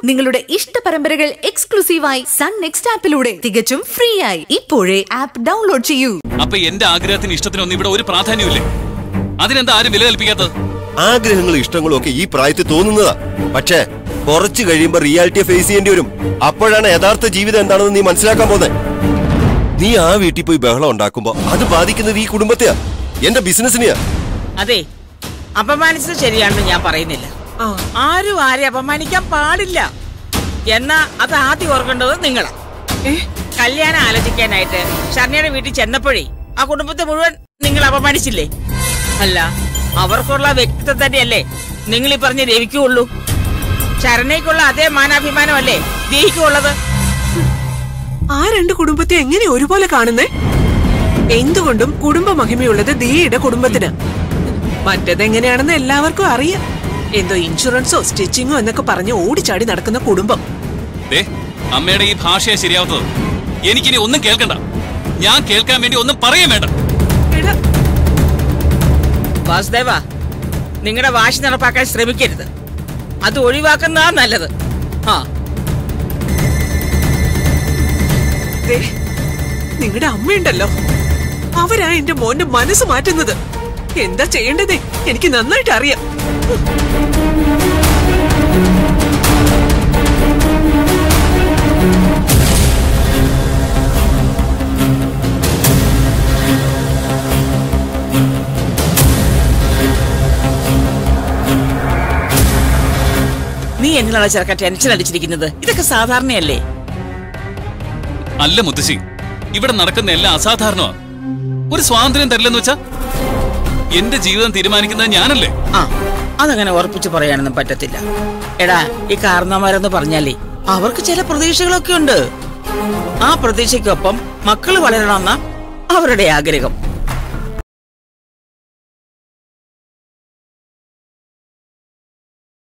നിങ്ങളുടെ ഇഷ്ട പരമ്പരകൾ എക്സ്ക്ലൂസീവായി സൺ നെക്സ്റ്റ് ആപ്പിലൂടെ തികച്ചും ഫ്രീ ആയി ഇപ്പോഴേ ആപ്പ് ഡൗൺലോഡ് ചെയ്യൂ അപ്പൊ എന്റെ ആഗ്രഹത്തിന് ഇഷ്ടത്തിനൊന്നും ഇവിടെ ഒരു പ്രാധാന്യമില്ലേ അതിനെന്താ ആരും വില കൽപ്പിക്കാത്തത് ആഗ്രഹങ്ങളും ഇഷ്ടങ്ങളും ഒക്കെ ഈ പ്രായത്തിൽ തോന്നുന്നതാ പക്ഷേ കുറച്ച് കഴിയുമ്പോ റിയാലിറ്റിയെ ഫേസ് ചെയ്യേണ്ടി വരും അപ്പോഴാണ് യഥാർത്ഥ ജീവിതം എന്താണെന്ന് നീ മനസ്സിലാക്കാൻ പോന്നെ നീ ആ വീട്ടിൽ പോയി ബഹളം ഉണ്ടാക്കുമ്പോ അത് ബാധിക്കുന്നത് ഈ കുടുംബത്തെയാ എന്റെ ബിസിനസിനെയാ അതെ അപമാനിച്ചത് ശരിയാണെന്ന് ഞാൻ പറയുന്നില്ല ആരും ആരെ അപമാനിക്കാൻ പാടില്ല എന്നാ അത് ആദ്യം ഓർക്കേണ്ടത് നിങ്ങളാ കല്യാണം ആലോചിക്കാനായിട്ട് ഷർണയുടെ വീട്ടിൽ ചെന്നപ്പോഴേ ആ കുടുംബത്തെ മുഴുവൻ നിങ്ങൾ അപമാനിച്ചില്ലേ അല്ല അവർക്കുള്ള വ്യക്തിത്വം തന്നെയല്ലേ നിങ്ങൾ ഈ പറഞ്ഞ രവിക്കുള്ളൂ ശരണയ്ക്കുള്ള അതേ മാനാഭിമാനമല്ലേ ദേഹിക്കുള്ളത് ആ രണ്ട് കുടുംബത്തെ എങ്ങനെ ഒരുപോലെ കാണുന്നേ എന്തുകൊണ്ടും കുടുംബ മഹിമയുള്ളത് ദിയയുടെ കുടുംബത്തിന് മറ്റതെങ്ങനെയാണെന്ന് എല്ലാവർക്കും അറിയാം എന്തോ ഇൻഷുറൻസോ സ്റ്റിച്ചിങ്ങോ എന്നൊക്കെ പറഞ്ഞ് ഓടിച്ചാടി നടക്കുന്ന കുടുംബം ദേ അമ്മയുടെ ഈ ഭാഷയാ ശരിയാവത്തത് എനിക്കിനി ഒന്നും കേൾക്കണ്ട ഞാൻ കേൾക്കാൻ വേണ്ടി ഒന്നും പറയാൻ വേണ്ട എടാ, വാസുദേവ നിങ്ങളുടെ വാശി നടപ്പാക്കാൻ ശ്രമിക്കരുത് അത് ഒഴിവാക്കുന്നതാ നല്ലത് ആ ദേ, നിങ്ങളുടെ അമ്മയുണ്ടല്ലോ അവരാ എന്റെ മോന്റെ മനസ്സ് മാറ്റുന്നത് എന്താ ചെയ്യേണ്ടതേ എനിക്ക് നന്നായിട്ട് അറിയാം നീ എന്തിനാണ് ചെറുക്ക ടെൻഷൻ അടിച്ചിരിക്കുന്നത് ഇതൊക്കെ സാധാരണയല്ലേ അല്ല മുത്തശ്ശി ഇവിടെ നടക്കുന്ന എല്ലാം അസാധാരണമാ ഒരു സ്വാതന്ത്ര്യം തരില്ലെന്ന് വെച്ചാ എന്റെ ജീവിതം തീരുമാനിക്കുന്നത് ഞാനല്ലേ ആ അതങ്ങനെ ഉറപ്പിച്ച് പറയാനൊന്നും പറ്റത്തില്ല എടാ ഈ കാരണവന്മാരെന്ന് പറഞ്ഞാലേ അവർക്ക് ചില പ്രതീക്ഷകളൊക്കെ ഉണ്ട് ആ പ്രതീക്ഷയ്ക്കൊപ്പം മക്കൾ വളരണമെന്ന അവരുടെ ആഗ്രഹം